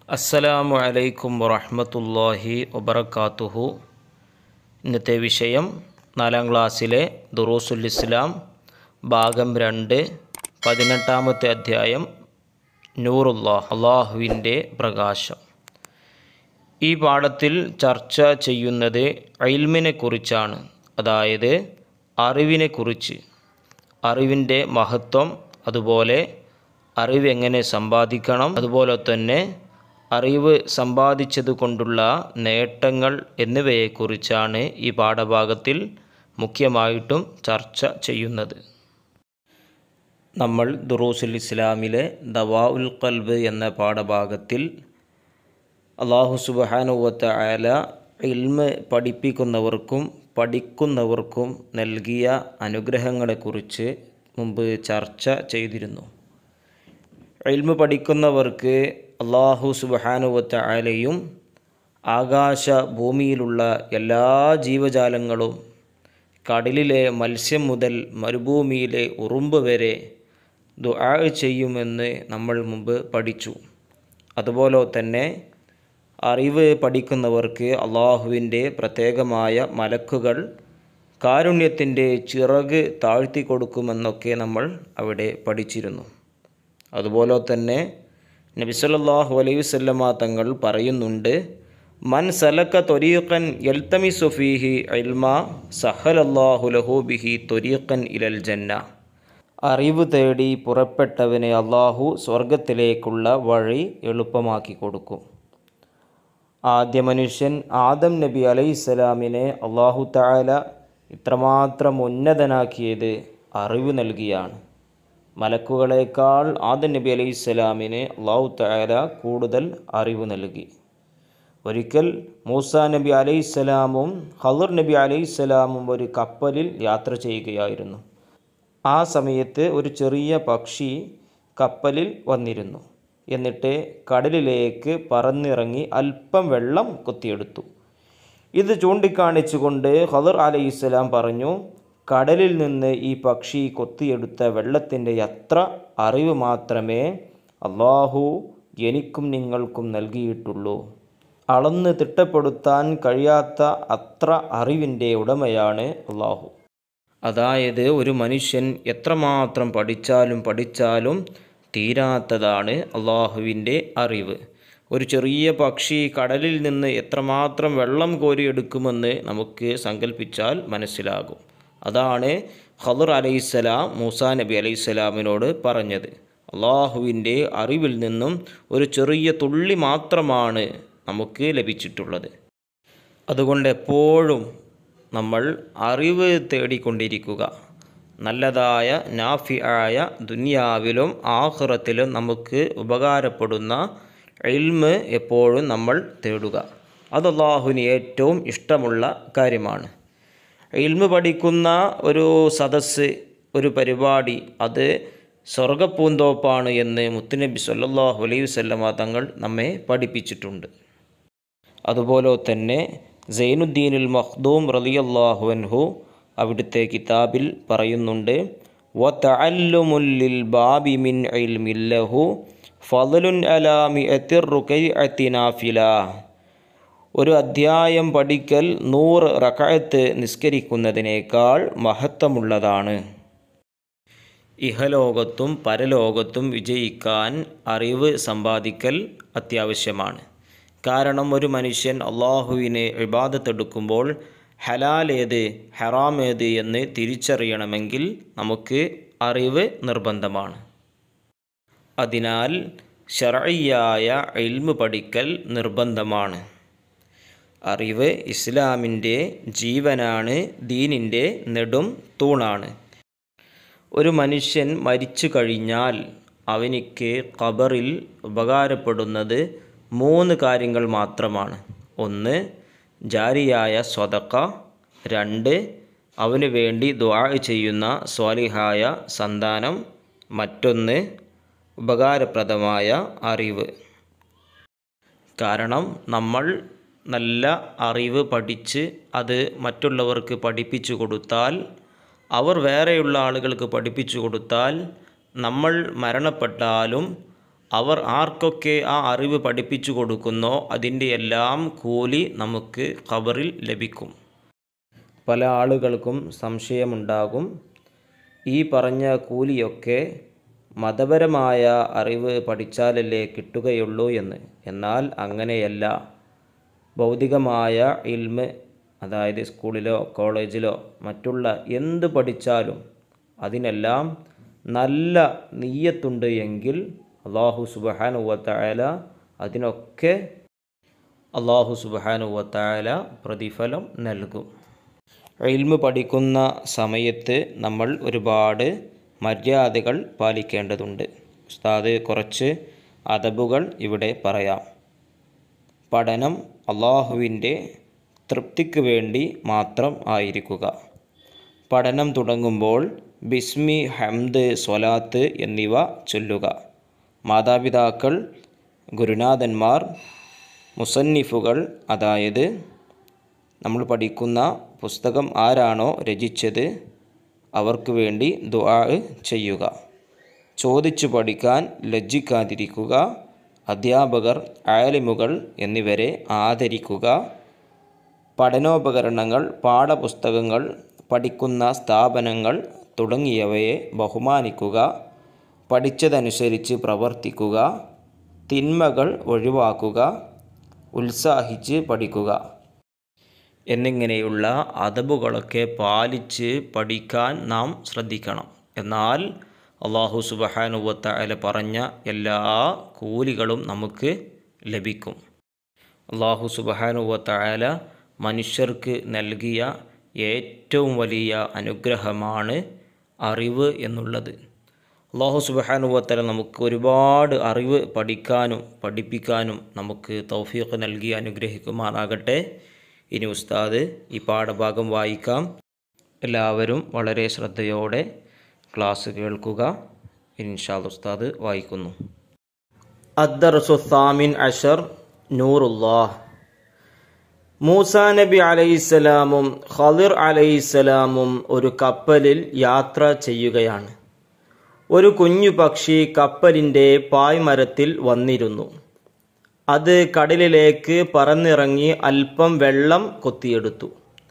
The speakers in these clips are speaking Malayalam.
അസ്സലാമു അലൈക്കും വറഹ്മത്തുള്ളാഹി വബറകാതുഹു ഇന്നത്തെ വിഷയം നാലാം ക്ലാസ്സിലെ ദുറൂസുൽ ഇസ്ലാം ഭാഗം രണ്ട് പതിനെട്ടാമത്തെ അധ്യായം നൂറുല്ലാഹ് അള്ളാഹുവിൻ്റെ പ്രകാശം ഈ പാഠത്തിൽ ചർച്ച ചെയ്യുന്നത് അയിൽമിനെ കുറിച്ചാണ് അതായത് അറിവിനെക്കുറിച്ച് അറിവിൻ്റെ മഹത്വം അതുപോലെ അറിവ് എങ്ങനെ സമ്പാദിക്കണം അതുപോലെ തന്നെ അറിവ് സമ്പാദിച്ചത് കൊണ്ടുള്ള നേട്ടങ്ങൾ എന്നിവയെക്കുറിച്ചാണ് ഈ പാഠഭാഗത്തിൽ മുഖ്യമായിട്ടും ചർച്ച ചെയ്യുന്നത് നമ്മൾ ദുറൂസുൽ ഇസ്ലാമിലെ ദവാ ഉൽ കൽബ് എന്ന പാഠഭാഗത്തിൽ അള്ളാഹു സുബാനുവത്ത ആല ഇൽമ് പഠിപ്പിക്കുന്നവർക്കും പഠിക്കുന്നവർക്കും നൽകിയ അനുഗ്രഹങ്ങളെക്കുറിച്ച് മുമ്പ് ചർച്ച ചെയ്തിരുന്നു ഇൽമ് പഠിക്കുന്നവർക്ക് അള്ളാഹു സുബാനുവത്ത ആലയും ആകാശ ഭൂമിയിലുള്ള എല്ലാ ജീവജാലങ്ങളും കടലിലെ മത്സ്യം മുതൽ മരുഭൂമിയിലെ ഉറുമ്പ് വരെ ദുആ ചെയ്യുമെന്ന് നമ്മൾ മുമ്പ് പഠിച്ചു അതുപോലെ തന്നെ അറിവ് പഠിക്കുന്നവർക്ക് അള്ളാഹുവിൻ്റെ പ്രത്യേകമായ മലക്കുകൾ കാരുണ്യത്തിൻ്റെ ചിറക് താഴ്ത്തി കൊടുക്കുമെന്നൊക്കെ നമ്മൾ അവിടെ പഠിച്ചിരുന്നു അതുപോലെ തന്നെ നബിസല്ലാഹു അലൈഹി വസല്ലമ തങ്ങൾ പറയുന്നുണ്ട് മൻ സലക്ക തൊരീഖൻ എൽത്തമി സുഫീഹി ഇൽമ സഹലല്ലാഹു ലഹു ബിഹി തൊരീഖൻ ഇലൽ ജന്ന അറിവ് തേടി പുറപ്പെട്ടവനെ അള്ളാഹു സ്വർഗത്തിലേക്കുള്ള വഴി എളുപ്പമാക്കി കൊടുക്കും ആദ്യ മനുഷ്യൻ ആദം നബി അലൈഹിസ്സലാമിനെ അള്ളാഹു താല ഇത്രമാത്രം ഉന്നതനാക്കിയത് അറിവ് നൽകിയാണ് മലക്കുകളേക്കാൾ ആദം നബി അലൈഹിസ്സലാമിന് അള്ളാഹു താല കൂടുതൽ അറിവ് നൽകി ഒരിക്കൽ മൂസ നബി അലൈഹിസ്സലാമും ഹദർ നബി അലൈഹിസ്സലാമും ഒരു കപ്പലിൽ യാത്ര ചെയ്യുകയായിരുന്നു ആ സമയത്ത് ഒരു ചെറിയ പക്ഷി കപ്പലിൽ വന്നിരുന്നു എന്നിട്ട് കടലിലേക്ക് പറന്നിറങ്ങി അല്പം വെള്ളം കൊത്തിയെടുത്തു ഇത് ചൂണ്ടിക്കാണിച്ചുകൊണ്ട് ഹദർ അലൈഹിസ്സലാം പറഞ്ഞു കടലിൽ നിന്ന് ഈ പക്ഷി കൊത്തിയെടുത്ത വെള്ളത്തിൻ്റെ അത്ര അറിവ് മാത്രമേ അള്ളാഹു എനിക്കും നിങ്ങൾക്കും നൽകിയിട്ടുള്ളൂ അളന്ന് തിട്ടപ്പെടുത്താൻ കഴിയാത്ത അത്ര അറിവിൻ്റെ ഉടമയാണ് അള്ളാഹു അതായത് ഒരു മനുഷ്യൻ എത്രമാത്രം പഠിച്ചാലും പഠിച്ചാലും തീരാത്തതാണ് അള്ളാഹുവിൻ്റെ അറിവ് ഒരു ചെറിയ പക്ഷി കടലിൽ നിന്ന് എത്രമാത്രം വെള്ളം കോരിയെടുക്കുമെന്ന് നമുക്ക് സങ്കല്പിച്ചാൽ മനസ്സിലാകും അതാണ് ഖദർ അലൈഹിസ്സലാം മൂസാ നബി അലൈഹിസ്സലാമിനോട് പറഞ്ഞത് അള്ളാഹുവിൻ്റെ അറിവിൽ നിന്നും ഒരു ചെറിയ തുള്ളി മാത്രമാണ് നമുക്ക് ലഭിച്ചിട്ടുള്ളത് അതുകൊണ്ട് എപ്പോഴും നമ്മൾ അറിവ് തേടിക്കൊണ്ടിരിക്കുക നല്ലതായ നാഫി ആയ ദുനിയാവിലും ആഹ്റത്തിലും നമുക്ക് ഉപകാരപ്പെടുന്ന ഇൽമ് എപ്പോഴും നമ്മൾ തേടുക അത് അള്ളാഹുവിന് ഏറ്റവും ഇഷ്ടമുള്ള കാര്യമാണ് ഇൽമ് പഠിക്കുന്ന ഒരു സദസ്സ് ഒരു പരിപാടി അത് സ്വർഗപ്പൂന്തോപ്പാണ് എന്ന് മുത്തുനബി സല്ലാഹു അലൈഹി വല്ലമ തങ്ങൾ നമ്മെ പഠിപ്പിച്ചിട്ടുണ്ട് അതുപോലെ തന്നെ സൈനുദ്ദീനുൽ മഖ്ദൂം റളിയല്ലാഹു അൻഹു അവിടുത്തെ കിതാബിൽ പറയുന്നുണ്ട് വതഅല്ലുമുല്ലിൽ ബാബി മിൻ ഇൽമില്ലഹു ഫളലുൻ അലാ മിഅത്തിർ റുകൈഅത്തി നാഫില ഒരു അധ്യായം പഠിക്കൽ നൂറ് റകഅത്ത് നിസ്കരിക്കുന്നതിനേക്കാൾ മഹത്വമുള്ളതാണ് ഇഹലോകത്തും പരലോകത്തും വിജയിക്കാൻ അറിവ് സമ്പാദിക്കൽ അത്യാവശ്യമാണ് കാരണം ഒരു മനുഷ്യൻ അള്ളാഹുവിനെ ഇബാദത്തെടുക്കുമ്പോൾ ഹലാൽ ഏത് ഹറാം ഏത് എന്ന് തിരിച്ചറിയണമെങ്കിൽ നമുക്ക് അറിവ് നിർബന്ധമാണ് അതിനാൽ ഷറയ്യായ ഇൽമ് പഠിക്കൽ നിർബന്ധമാണ് അറിവ് ഇസ്ലാമിൻ്റെ ജീവനാണ് ദീനിൻ്റെ നെടും തൂണാണ് ഒരു മനുഷ്യൻ മരിച്ചു കഴിഞ്ഞാൽ അവനിക്ക് ഖബറിൽ ഉപകാരപ്പെടുന്നത് മൂന്ന് കാര്യങ്ങൾ മാത്രമാണ് ഒന്ന് ജാരിയായ സ്വതക്ക രണ്ട് അവന് വേണ്ടി ദ്വാ ചെയ്യുന്ന സ്വാലിഹായ സന്താനം മറ്റൊന്ന് ഉപകാരപ്രദമായ അറിവ് കാരണം നമ്മൾ നല്ല അറിവ് പഠിച്ച് അത് മറ്റുള്ളവർക്ക് പഠിപ്പിച്ചു കൊടുത്താൽ അവർ വേറെയുള്ള ആളുകൾക്ക് പഠിപ്പിച്ചു കൊടുത്താൽ നമ്മൾ മരണപ്പെട്ടാലും അവർ ആർക്കൊക്കെ ആ അറിവ് പഠിപ്പിച്ചു കൊടുക്കുന്നോ അതിൻ്റെ എല്ലാം കൂലി നമുക്ക് ഖബറിൽ ലഭിക്കും പല ആളുകൾക്കും സംശയമുണ്ടാകും ഈ പറഞ്ഞ കൂലിയൊക്കെ മതപരമായ അറിവ് പഠിച്ചാലല്ലേ കിട്ടുകയുള്ളൂ എന്ന് എന്നാൽ അങ്ങനെയല്ല ഭൗതികമായ ഇൽമ് അതായത് സ്കൂളിലോ കോളേജിലോ മറ്റുള്ള എന്ത് പഠിച്ചാലും അതിനെല്ലാം നല്ല നീയത്തുണ്ട് എങ്കിൽ അള്ളാഹു സുബഹാനുവത്തായാല അതിനൊക്കെ അള്ളാഹു സുബഹാനുവത്തായാല പ്രതിഫലം നൽകും ഇൽമ് പഠിക്കുന്ന സമയത്ത് നമ്മൾ ഒരുപാട് മര്യാദകൾ പാലിക്കേണ്ടതുണ്ട് ഉസ്താദ് കുറച്ച് അതബുകൾ ഇവിടെ പറയാം പഠനം അള്ളാഹുവിൻ്റെ തൃപ്തിക്ക് വേണ്ടി മാത്രം ആയിരിക്കുക പഠനം തുടങ്ങുമ്പോൾ ബിസ്മി ഹംദ് സ്വലാത്ത് എന്നിവ ചൊല്ലുക മാതാപിതാക്കൾ ഗുരുനാഥന്മാർ മുസന്നിഫുകൾ അതായത് നമ്മൾ പഠിക്കുന്ന പുസ്തകം ആരാണോ രചിച്ചത് അവർക്ക് വേണ്ടി ദുആ ചെയ്യുക ചോദിച്ചു പഠിക്കാൻ ലജ്ജിക്കാതിരിക്കുക അധ്യാപകർ ആലിമുകൾ എന്നിവരെ ആദരിക്കുക പഠനോപകരണങ്ങൾ പാഠപുസ്തകങ്ങൾ പഠിക്കുന്ന സ്ഥാപനങ്ങൾ തുടങ്ങിയവയെ ബഹുമാനിക്കുക പഠിച്ചതനുസരിച്ച് പ്രവർത്തിക്കുക തിന്മകൾ ഒഴിവാക്കുക ഉത്സാഹിച്ച് പഠിക്കുക എന്നിങ്ങനെയുള്ള അതബുകളൊക്കെ പാലിച്ച് പഠിക്കാൻ നാം ശ്രദ്ധിക്കണം എന്നാൽ അള്ളാഹു സുബഹാനുവത്തല പറഞ്ഞ എല്ലാ കൂലികളും നമുക്ക് ലഭിക്കും അള്ളാഹു സുബഹാനുവത്തല മനുഷ്യർക്ക് നൽകിയ ഏറ്റവും വലിയ അനുഗ്രഹമാണ് അറിവ് എന്നുള്ളത് അള്ളാഹു സുബഹാനുവത്തല നമുക്ക് ഒരുപാട് അറിവ് പഠിക്കാനും പഠിപ്പിക്കാനും നമുക്ക് തൗഫീഖ് നൽകി അനുഗ്രഹിക്കുമാറാകട്ടെ ഇനി ഉസ്താദ് ഈ പാഠഭാഗം വായിക്കാം എല്ലാവരും വളരെ ശ്രദ്ധയോടെ ക്ലാസ് കേൾക്കുക ഇൻഷാദ് ഉസ്താദ് വായിക്കുന്നു അദ്ദർസുസാമിൻ അഷർ നൂറുല്ലാഹ് മൂസ നബി അലൈഹിസ്സലാമും ഖദിർ അലൈഹിസ്സലാമും ഒരു കപ്പലിൽ യാത്ര ചെയ്യുകയാണ് ഒരു കുഞ്ഞു പക്ഷി കപ്പലിൻ്റെ പായ്മരത്തിൽ വന്നിരുന്നു അത് കടലിലേക്ക് പറന്നിറങ്ങി അല്പം വെള്ളം കൊത്തിയെടുത്തു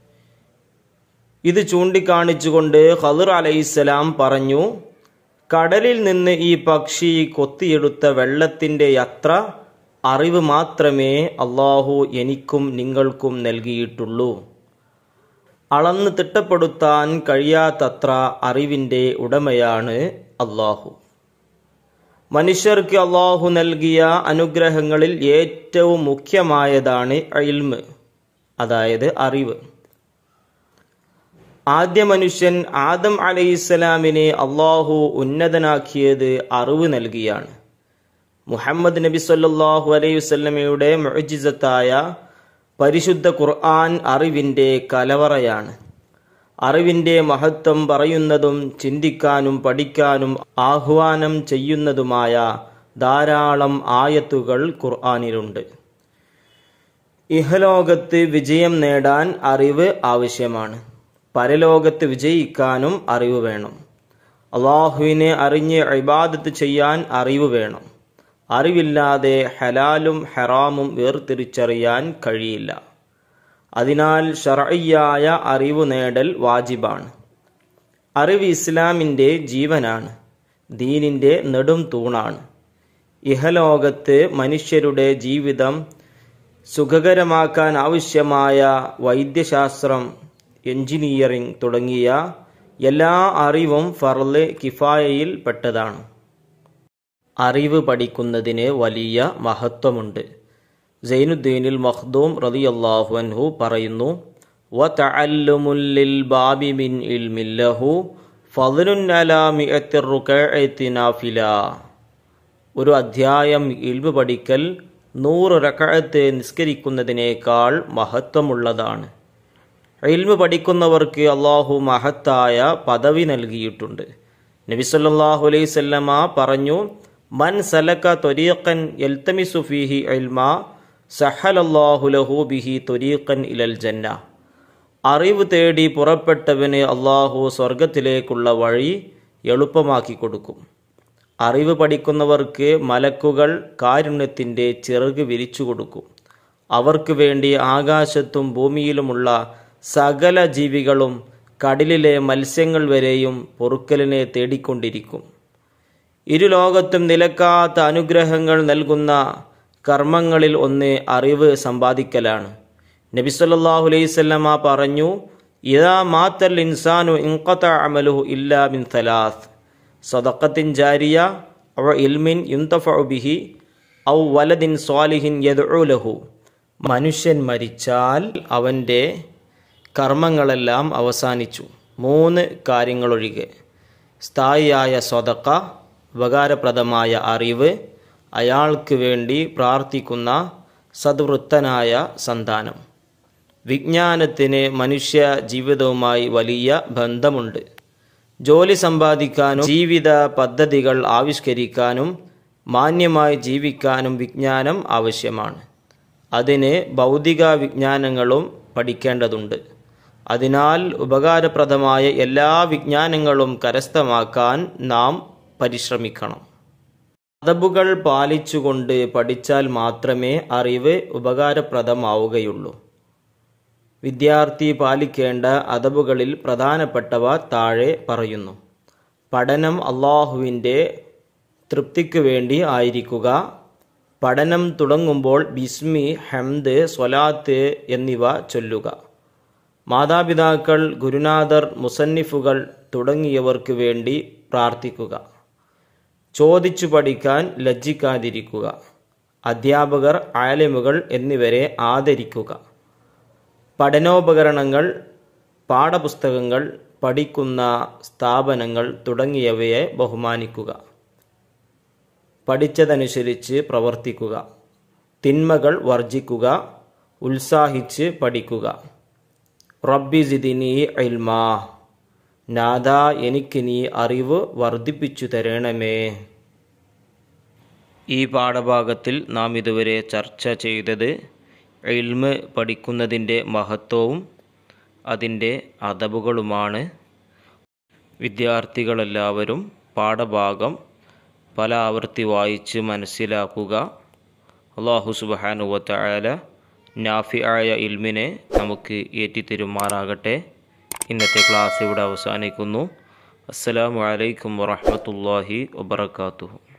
ഇത് ചൂണ്ടിക്കാണിച്ചുകൊണ്ട് ഖദർ അലൈഹിസ്സലാം പറഞ്ഞു കടലിൽ നിന്ന് ഈ പക്ഷി കൊത്തിയെടുത്ത വെള്ളത്തിൻ്റെ അത്ര അറിവ് മാത്രമേ അള്ളാഹു എനിക്കും നിങ്ങൾക്കും നൽകിയിട്ടുള്ളൂ അളന്ന് തിട്ടപ്പെടുത്താൻ കഴിയാത്തത്ര അറിവിൻ്റെ ഉടമയാണ് അള്ളാഹു മനുഷ്യർക്ക് അള്ളാഹു നൽകിയ അനുഗ്രഹങ്ങളിൽ ഏറ്റവും മുഖ്യമായതാണ് ഇൽമ് അതായത് അറിവ് ആദ്യ മനുഷ്യൻ ആദം അലൈഹിസ്സലാമിനെ അള്ളാഹു ഉന്നതനാക്കിയത് അറിവ് നൽകിയാണ് മുഹമ്മദ് നബി സല്ലാഹു അലൈഹി വസ്ലമയുടെ മുഅജിസത്തായ പരിശുദ്ധ ഖുർആൻ അറിവിൻ്റെ കലവറയാണ് അറിവിൻ്റെ മഹത്വം പറയുന്നതും ചിന്തിക്കാനും പഠിക്കാനും ആഹ്വാനം ചെയ്യുന്നതുമായ ധാരാളം ആയത്തുകൾ ഖുർആാനിലുണ്ട് ഇഹലോകത്ത് വിജയം നേടാൻ അറിവ് ആവശ്യമാണ് പരലോകത്ത് വിജയിക്കാനും അറിവ് വേണം അള്ളാഹുവിനെ അറിഞ്ഞ് ഇബാദത്ത് ചെയ്യാൻ അറിവ് വേണം അറിവില്ലാതെ ഹലാലും ഹറാമും വേർതിരിച്ചറിയാൻ കഴിയില്ല അതിനാൽ ഷറയ്യായ അറിവ് നേടൽ വാജിബാണ് അറിവ് ഇസ്ലാമിൻ്റെ ജീവനാണ് ദീനിൻ്റെ നെടും തൂണാണ് ഇഹലോകത്ത് മനുഷ്യരുടെ ജീവിതം സുഖകരമാക്കാൻ ആവശ്യമായ വൈദ്യശാസ്ത്രം എഞ്ചിനീയറിംഗ് തുടങ്ങിയ എല്ലാ അറിവും ഫർല് കിഫായയിൽ പെട്ടതാണ് അറിവ് പഠിക്കുന്നതിന് വലിയ മഹത്വമുണ്ട് സൈനുദ്ദീനിൽ മഖ്ദൂം റളിയല്ലാഹു അൻഹു പറയുന്നു വ തഅല്ലുമുൽ ബാബി മിൻ ഇൽമില്ലഹു ഫദ്ലുൻ അലാ മിഅത്തി റുകഅത്തി നാഫില ഒരു അധ്യായം ഇൽമു പഠിക്കൽ നൂറ് റകഅത്ത് നിസ്കരിക്കുന്നതിനേക്കാൾ മഹത്വമുള്ളതാണ് ഇൽമു പഠിക്കുന്നവർക്ക് അള്ളാഹു മഹത്തായ പദവി നൽകിയിട്ടുണ്ട് നബി സല്ലല്ലാഹു അലൈഹി വസല്ലമ പറഞ്ഞു മൻ സലക ത്വരീഖൻ യൽതമിസു ഫീഹി ഇൽമ സഹലല്ലാഹു ലഹു ബിഹി ത്വരീഖൻ ഇലൽ ജന്ന അറിവ് തേടി പുറപ്പെട്ടവന് അള്ളാഹു സ്വർഗത്തിലേക്കുള്ള വഴി എളുപ്പമാക്കി കൊടുക്കും അറിവ് പഠിക്കുന്നവർക്ക് മലക്കുകൾ കാരുണ്യത്തിൻ്റെ ചിറക് വിരിച്ചു കൊടുക്കും അവർക്ക് വേണ്ടി ആകാശത്തും ഭൂമിയിലുമുള്ള സകല ജീവികളും കടലിലെ മത്സ്യങ്ങൾ വരെയും പൊറുക്കലിനെ തേടിക്കൊണ്ടിരിക്കും ഇരു ലോകത്തും നിലക്കാത്ത അനുഗ്രഹങ്ങൾ നൽകുന്ന കർമ്മങ്ങളിൽ ഒന്ന് അറിവ് സമ്പാദിക്കലാണ് നബി സല്ലല്ലാഹു അലൈഹി വസല്ലമ പറഞ്ഞു ഇദാ മാത്തൽ ഇൻസാനു ഇൻഖത അമലുഹു ഇല്ലാ മിൻ തലാത്ത് സദഖത്തിൻ ജാരിയ അവ ഇൽമിൻ യുന്തഫഉ ബിഹി ഔ വലദിൻ സ്വാലിഹിൻ യദ്ഉ ലഹു മനുഷ്യൻ മരിച്ചാൽ അവൻ്റെ കർമ്മങ്ങളെല്ലാം അവസാനിച്ചു മൂന്ന് കാര്യങ്ങളൊഴികെ സ്ഥായിയായ സ്വതക്ക ഉപകാരപ്രദമായ അറിവ് അയാൾക്ക് വേണ്ടി പ്രാർത്ഥിക്കുന്ന സദ്വൃത്തനായ സന്താനം വിജ്ഞാനത്തിന് മനുഷ്യ ജീവിതവുമായി വലിയ ബന്ധമുണ്ട് ജോലി സമ്പാദിക്കാനും ജീവിത പദ്ധതികൾ ആവിഷ്കരിക്കാനും മാന്യമായി ജീവിക്കാനും വിജ്ഞാനം ആവശ്യമാണ് അതിന് ഭൗതിക വിജ്ഞാനങ്ങളും പഠിക്കേണ്ടതുണ്ട് അതിനാൽ ഉപകാരപ്രദമായ എല്ലാ വിജ്ഞാനങ്ങളും കരസ്ഥമാക്കാൻ നാം പരിശ്രമിക്കണം അതബുകൾ പാലിച്ചുകൊണ്ട് പഠിച്ചാൽ മാത്രമേ അറിവ് ഉപകാരപ്രദമാവുകയുള്ളൂ വിദ്യാർത്ഥി പാലിക്കേണ്ട അതബുകളിൽ പ്രധാനപ്പെട്ടവ താഴെ പറയുന്നു പഠനം അള്ളാഹുവിൻ്റെ തൃപ്തിക്ക് വേണ്ടി ആയിരിക്കുക പഠനം തുടങ്ങുമ്പോൾ ബിസ്മി ഹംദ് സ്വലാത്ത് എന്നിവ ചൊല്ലുക മാതാപിതാക്കൾ ഗുരുനാഥർ മുസന്നിഫുകൾ തുടങ്ങിയവർക്ക് വേണ്ടി പ്രാർത്ഥിക്കുക ചോദിച്ചു പഠിക്കാൻ ലജ്ജിക്കാതിരിക്കുക അധ്യാപകർ ആലിമുകൾ എന്നിവരെ ആദരിക്കുക പഠനോപകരണങ്ങൾ പാഠപുസ്തകങ്ങൾ പഠിക്കുന്ന സ്ഥാപനങ്ങൾ തുടങ്ങിയവയെ ബഹുമാനിക്കുക പഠിച്ചതനുസരിച്ച് പ്രവർത്തിക്കുക തിന്മകൾ വർജിക്കുക ഉത്സാഹിച്ച് പഠിക്കുക റബ്ബി സിദിനി ഇൽമാ നാദ എനിക്ക് നീ അറിവ് വർദ്ധിപ്പിച്ചു തരണമേ ഈ പാഠഭാഗത്തിൽ നാം ഇതുവരെ ചർച്ച ചെയ്തത് ഇൽമ് പഠിക്കുന്നതിൻ്റെ മഹത്വവും അതിൻ്റെ അതബുകളുമാണ് വിദ്യാർത്ഥികളെല്ലാവരും പാഠഭാഗം പല ആവർത്തി വായിച്ച് മനസ്സിലാക്കുക അള്ളാഹു സുബാനുവല നാഫി ആയ ഇൽമിനെ നമുക്ക് ഏറ്റിത്തരുമാറാകട്ടെ ഇന്നത്തെ ക്ലാസ് ഇവിടെ അവസാനിക്കുന്നു അസ്സലാമു അലൈക്കും വറഹമത്തല്ലാഹി വബർക്കാത്തു